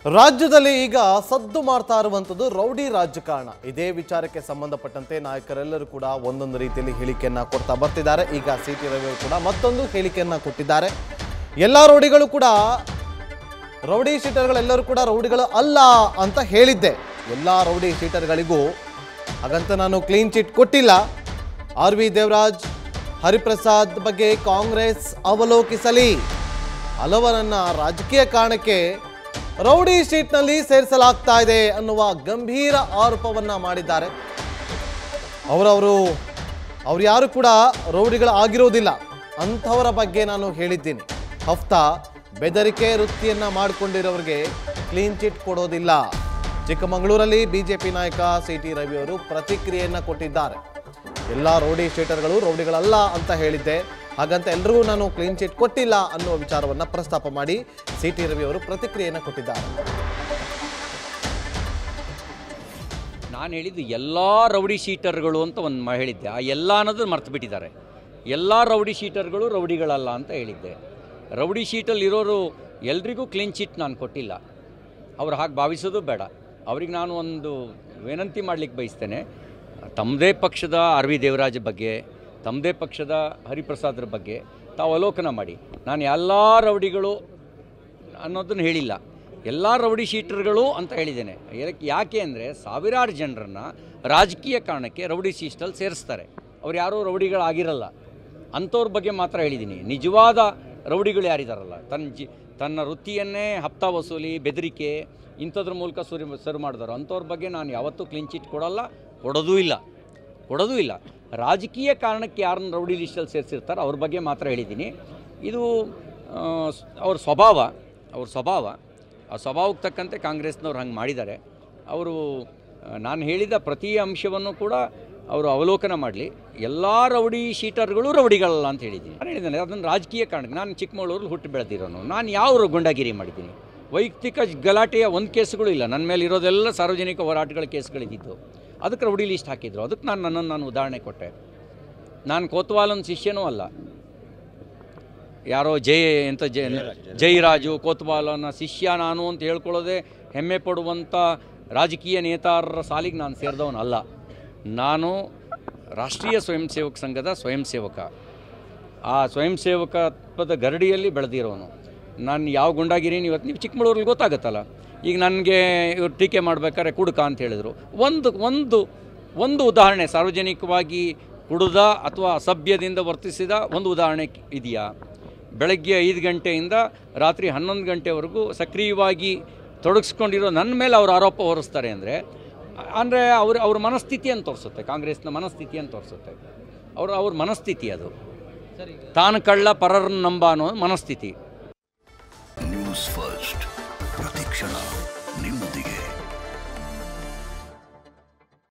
ರಾಜ್ಯದಲ್ಲಿ ಈಗ ಸದ್ದು ಮಾಡ್ತಾ ಇರುವಂಥದ್ದು ರೌಡಿ ರಾಜಕಾರಣ ಇದೇ ವಿಚಾರಕ್ಕೆ ಸಂಬಂಧಪಟ್ಟಂತೆ ನಾಯಕರೆಲ್ಲರೂ ಕೂಡ ಒಂದೊಂದು ರೀತಿಯಲ್ಲಿ ಹೇಳಿಕೆಯನ್ನ ಕೊಡ್ತಾ ಬರ್ತಿದ್ದಾರೆ ಈಗ ಸಿ ಟಿ ರವಿ ಅವರು ಕೂಡ ಮತ್ತೊಂದು ಹೇಳಿಕೆಯನ್ನ ಕೊಟ್ಟಿದ್ದಾರೆ ಎಲ್ಲ ರೌಡಿಗಳು ಕೂಡ ರೌಡಿ ಶೀಟರ್ಗಳೆಲ್ಲರೂ ಕೂಡ ರೌಡಿಗಳು ಅಲ್ಲ ಅಂತ ಹೇಳಿದ್ದೆ ಎಲ್ಲ ರೌಡಿ ಶೀಟರ್ಗಳಿಗೂ ಹಾಗಂತ ನಾನು ಕ್ಲೀನ್ ಚಿಟ್ ಕೊಟ್ಟಿಲ್ಲ ಆರ್ ವಿ ದೇವರಾಜ್ ಹರಿಪ್ರಸಾದ್ ಬಗ್ಗೆ ಕಾಂಗ್ರೆಸ್ ಅವಲೋಕಿಸಲಿ ಹಲವರನ್ನ ರಾಜಕೀಯ ಕಾರಣಕ್ಕೆ ರೌಡಿ ಶೀಟ್ನಲ್ಲಿ ಸೇರಿಸಲಾಗ್ತಾ ಇದೆ ಅನ್ನುವ ಗಂಭೀರ ಆರೋಪವನ್ನ ಮಾಡಿದ್ದಾರೆ ಅವರವರು ಅವ್ರು ಯಾರು ಕೂಡ ರೌಡಿಗಳು ಆಗಿರೋದಿಲ್ಲ ಅಂಥವರ ಬಗ್ಗೆ ನಾನು ಹೇಳಿದ್ದೀನಿ ಹಫ್ತಾ ಬೆದರಿಕೆ ವೃತ್ತಿಯನ್ನ ಮಾಡಿಕೊಂಡಿರೋರಿಗೆ ಕ್ಲೀನ್ ಚಿಟ್ ಕೊಡೋದಿಲ್ಲ ಚಿಕ್ಕಮಗಳೂರಲ್ಲಿ ಬಿಜೆಪಿ ನಾಯಕ ಸಿ ಟಿ ರವಿ ಅವರು ಪ್ರತಿಕ್ರಿಯೆಯನ್ನ ಕೊಟ್ಟಿದ್ದಾರೆ ಎಲ್ಲ ರೌಡಿ ಶೀಟರ್ಗಳು ರೌಡಿಗಳಲ್ಲ ಅಂತ ಹೇಳಿದ್ದೆ ಹಾಗಂತ ಎಲ್ರಿಗೂ ನಾನು ಕ್ಲೀನ್ ಚಿಟ್ ಕೊಟ್ಟಿಲ್ಲ ಅನ್ನುವ ವಿಚಾರವನ್ನ ಪ್ರಸ್ತಾಪ ಮಾಡಿ ಸಿ ಟಿ ರವಿ ಅವರು ಪ್ರತಿಕ್ರಿಯೆಯನ್ನ ಕೊಟ್ಟಿದ್ದಾರೆ ನಾನು ಹೇಳಿದ್ದು ಎಲ್ಲ ರೌಡಿ ಶೀಟರ್ಗಳು ಅಂತ ಒಂದು ಮ ಹೇಳಿದ್ದೆ ಆ ಎಲ್ಲ ಅನ್ನೋದು ಮರ್ತು ಬಿಟ್ಟಿದ್ದಾರೆ ಎಲ್ಲ ರೌಡಿ ಶೀಟರ್ಗಳು ರೌಡಿಗಳಲ್ಲ ಅಂತ ಹೇಳಿದ್ದೆ ರೌಡಿ ಶೀಟಲ್ಲಿ ಇರೋರು ಎಲ್ರಿಗೂ ಕ್ಲೀನ್ ಚಿಟ್ ನಾನು ಕೊಟ್ಟಿಲ್ಲ ಅವ್ರು ಹಾಗೆ ಭಾವಿಸೋದು ಬೇಡ ಅವ್ರಿಗೆ ನಾನು ಒಂದು ವಿನಂತಿ ಮಾಡಲಿಕ್ಕೆ ಬಯಸ್ತೇನೆ ತಮ್ಮದೇ ಪಕ್ಷದ ಆರ್ ವಿ ದೇವರಾಜ್ ಬಗ್ಗೆ ತಮ್ಮದೇ ಪಕ್ಷದ ಹರಿಪ್ರಸಾದ್ರ ಬಗ್ಗೆ ತಾವು ಅವಲೋಕನ ಮಾಡಿ ನಾನು ಎಲ್ಲ ರೌಡಿಗಳು ಅನ್ನೋದನ್ನು ಹೇಳಿಲ್ಲ ಎಲ್ಲ ರೌಡಿ ಶೀಟರ್ಗಳು ಅಂತ ಹೇಳಿದ್ದೇನೆ ಯಾಕೆ ಯಾಕೆ ಅಂದರೆ ಸಾವಿರಾರು ಜನರನ್ನು ರಾಜಕೀಯ ಕಾರಣಕ್ಕೆ ರೌಡಿ ಶೀಸ್ಟಲ್ಲಿ ಸೇರಿಸ್ತಾರೆ ಅವ್ರು ಯಾರೂ ರೌಡಿಗಳಾಗಿರಲ್ಲ ಅಂಥವ್ರ ಬಗ್ಗೆ ಮಾತ್ರ ಹೇಳಿದ್ದೀನಿ ನಿಜವಾದ ರೌಡಿಗಳು ಯಾರಿದಾರಲ್ಲ ತನ್ನ ಜಿ ತನ್ನ ವೃತ್ತಿಯನ್ನೇ ಹಪ್ತಾ ವಸೂಲಿ ಬೆದರಿಕೆ ಇಂಥದ್ರ ಮೂಲಕ ಸುರಿ ಸರು ಮಾಡಿದಾರೋ ಅಂಥವ್ರ ಬಗ್ಗೆ ನಾನು ಯಾವತ್ತೂ ಕ್ಲೀನ್ ಚಿಟ್ ಕೊಡಲ್ಲ ಕೊಡೋದೂ ಇಲ್ಲ ಕೊಡೋದೂ ಇಲ್ಲ ರಾಜಕೀಯ ಕಾರಣಕ್ಕೆ ಯಾರನ್ನ ರೌಡಿ ಲಿಸ್ಟಲ್ಲಿ ಸೇರಿಸಿರ್ತಾರೋ ಅವ್ರ ಬಗ್ಗೆ ಮಾತ್ರ ಹೇಳಿದ್ದೀನಿ ಇದು ಆ, ಸ್- ಅವ್ರ ಸ್ವಭಾವ ಅವ್ರ ಸ್ವಭಾವ ಆ ಸ್ವಭಾವಕ್ಕೆ ತಕ್ಕಂತೆ ಕಾಂಗ್ರೆಸ್ನವ್ರು ಹಂಗೆ ಮಾಡಿದ್ದಾರೆ ಅವರು ನಾನು ಹೇಳಿದ ಪ್ರತಿ ಅಂಶವನ್ನು ಕೂಡ ಅವರು ಅವಲೋಕನ ಮಾಡಲಿ ಎಲ್ಲ ರೌಡಿ ಶೀಟರ್ಗಳು ರೌಡಿಗಳಲ್ಲ ಅಂತ ಹೇಳಿದ್ದೀನಿ ನಾನು ಹೇಳಿದ್ದೇನೆ ಅದನ್ನು ರಾಜಕೀಯ ಕಾರಣಕ್ಕೆ ನಾನು ಚಿಕ್ಕಮಗಳೂರಲ್ಲಿ ಹುಟ್ಟು ಬೆಳೆದಿರೋನು ನಾನು ಯಾವ ಗುಂಡಾಗಿರಿ ಮಾಡಿದ್ದೀನಿ ವೈಯಕ್ತಿಕ ಗಲಾಟೆಯ ಒಂದು ಕೇಸುಗಳು ಇಲ್ಲ ನನ್ನ ಮೇಲೆ ಇರೋದೆಲ್ಲ ಸಾರ್ವಜನಿಕ ಹೋರಾಟಗಳ ಕೇಸುಗಳಿದ್ದಿದ್ದು ಅದಕ್ಕೆ ರೌಡಿ ಲಿಸ್ಟ್ ಹಾಕಿದ್ರು ಅದಕ್ಕೆ ನಾನು ನನ್ನನ್ನು ನಾನು ಉದಾಹರಣೆ ಕೊಟ್ಟೆ ನಾನು ಕೋತ್ವಾಲನ್ ಶಿಷ್ಯನೂ ಅಲ್ಲ ಯಾರೋ ಜೈ ಎಂತ ಜೈ ಜೈರಾಜು ಕೋತ್ವಾಲನ ಶಿಷ್ಯ ನಾನು ಅಂತ ಹೇಳ್ಕೊಳ್ಳೋದೇ ಹೆಮ್ಮೆ ಪಡುವಂಥ ರಾಜಕೀಯ ನೇತಾರರ ಸಾಲಿಗೆ ನಾನು ಸೇರಿದವನಲ್ಲ ನಾನು ರಾಷ್ಟ್ರೀಯ ಸ್ವಯಂ ಸೇವಕ ಸಂಘದ ಸ್ವಯಂ ಸೇವಕ ಆ ಸ್ವಯಂ ಸೇವಕತ್ವದ ಗರಡಿಯಲ್ಲಿ ಬೆಳೆದಿರೋನು ನಾನು ಯಾವ ಗುಂಡಾಗಿರೀನಿ ಇವತ್ತು ನೀವು ಚಿಕ್ಕಮಗಳೂರಲ್ಲಿ ಗೊತ್ತಾಗುತ್ತಲ್ಲ ಈಗ ನನಗೆ ಇವ್ರು ಟೀಕೆ ಮಾಡ್ಬೇಕಾದ್ರೆ ಕುಡುಕ ಅಂತ ಹೇಳಿದರು ಒಂದು ಒಂದು ಒಂದು ಉದಾಹರಣೆ ಸಾರ್ವಜನಿಕವಾಗಿ ಕುಡಿದ ಅಥವಾ ಅಸಭ್ಯದಿಂದ ವರ್ತಿಸಿದ ಒಂದು ಉದಾಹರಣೆ ಇದೆಯಾ ಬೆಳಗ್ಗೆ ಐದು ಗಂಟೆಯಿಂದ ರಾತ್ರಿ ಹನ್ನೊಂದು ಗಂಟೆವರೆಗೂ ಸಕ್ರಿಯವಾಗಿ ತೊಡಗಿಸ್ಕೊಂಡಿರೋ ನನ್ನ ಮೇಲೆ ಅವರು ಆರೋಪ ಹೊರಿಸ್ತಾರೆ ಅಂದರೆ ಅಂದರೆ ಅವ್ರ ಅವ್ರ ಮನಸ್ಥಿತಿಯನ್ನು ತೋರಿಸುತ್ತೆ ಕಾಂಗ್ರೆಸ್ನ ಮನಸ್ಥಿತಿಯನ್ನು ತೋರಿಸುತ್ತೆ ಅವ್ರ ಅವ್ರ ಮನಸ್ಥಿತಿ ಅದು ತಾನು ಕಳ್ಳ ಪರರನ್ನು ನಂಬ ಅನ್ನೋ ಮನಸ್ಥಿತಿ ನ್ಯೂಸ್ ಫಸ್ಟ್ ಪ್ರತಿಕ್ಷಣ ನಿಮ್ಮೊಂದಿಗೆ